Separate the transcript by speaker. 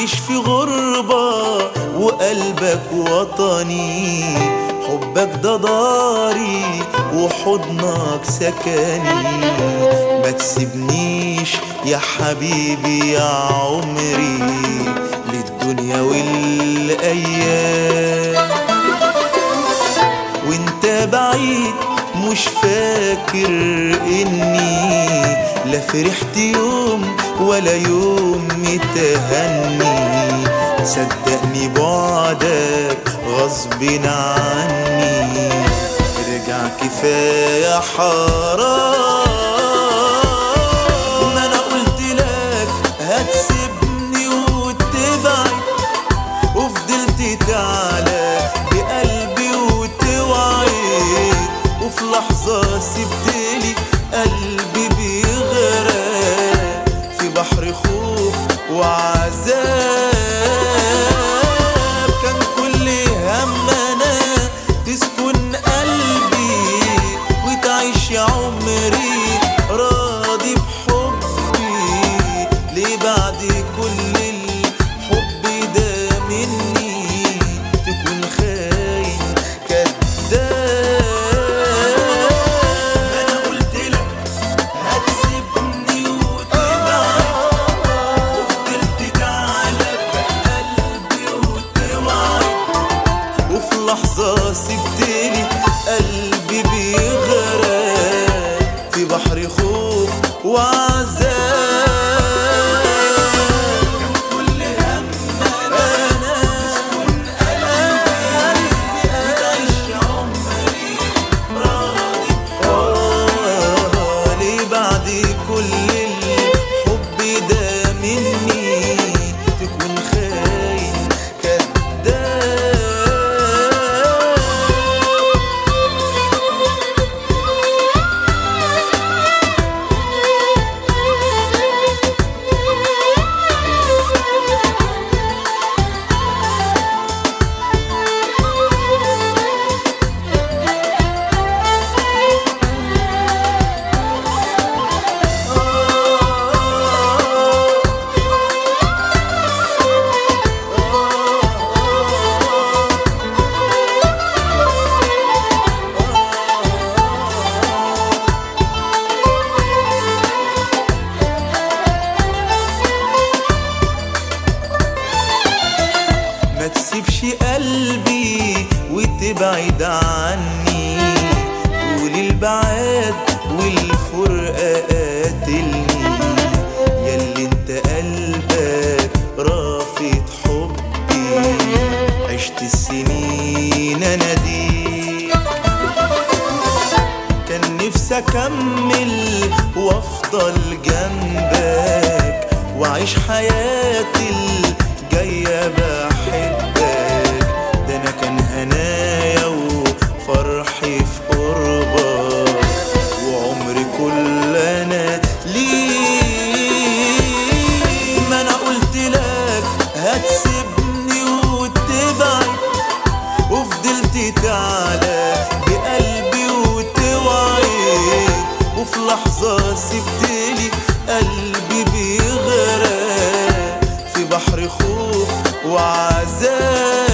Speaker 1: عايش في غربة وقلبك وطني حبك ده داري وحضنك سكني ما تسيبنيش يا حبيبي يا عمري للدنيا والأيام وانت بعيد مش فاكر اني لا فرحت يوم ولا يوم متهني صدقني بعدك غصب عني ارجع كفاية حرام ما انا قلت لك هتسيبني وتبعد وفضلت تعالى بقلبي وتوعد وفي لحظة سبتلي قلبي بيغرق في بحر خوف وعذاب كان كل همنا تسكن قلبي وتعيش يا عمري راضي بحبي ليه بعد كل الحب ده مني تكون خاين كداب انا قلت لك هتسيبني وتبعد وفضلت تعالى بقلبي وتوعد وفي لحظة سبتني قلبي بيغرق في بحر خوف وعذاب كل همنا تسكن قلبي وتعيش عمري راضي آه، ليه بعد كل الحب ده مني تكون خاين كداب ما تسيبش قلبي وتبعد عني قول البعاد والفرقة قاتلني ياللي انت قلبك رافض حبي عشت السنين اناديك كان نفسي اكمل وافضل جنبك واعيش حياتي الجاية بحبك ده انا كان هنايا وفرحي في قربك وعمري كل انا ليك ما انا قلت لك هتسيبني وتبعد وفضلت تعالى بقلبي وتوعد وفي لحظة سبتلي قلبي بيغرق في بحر خوف وعذاب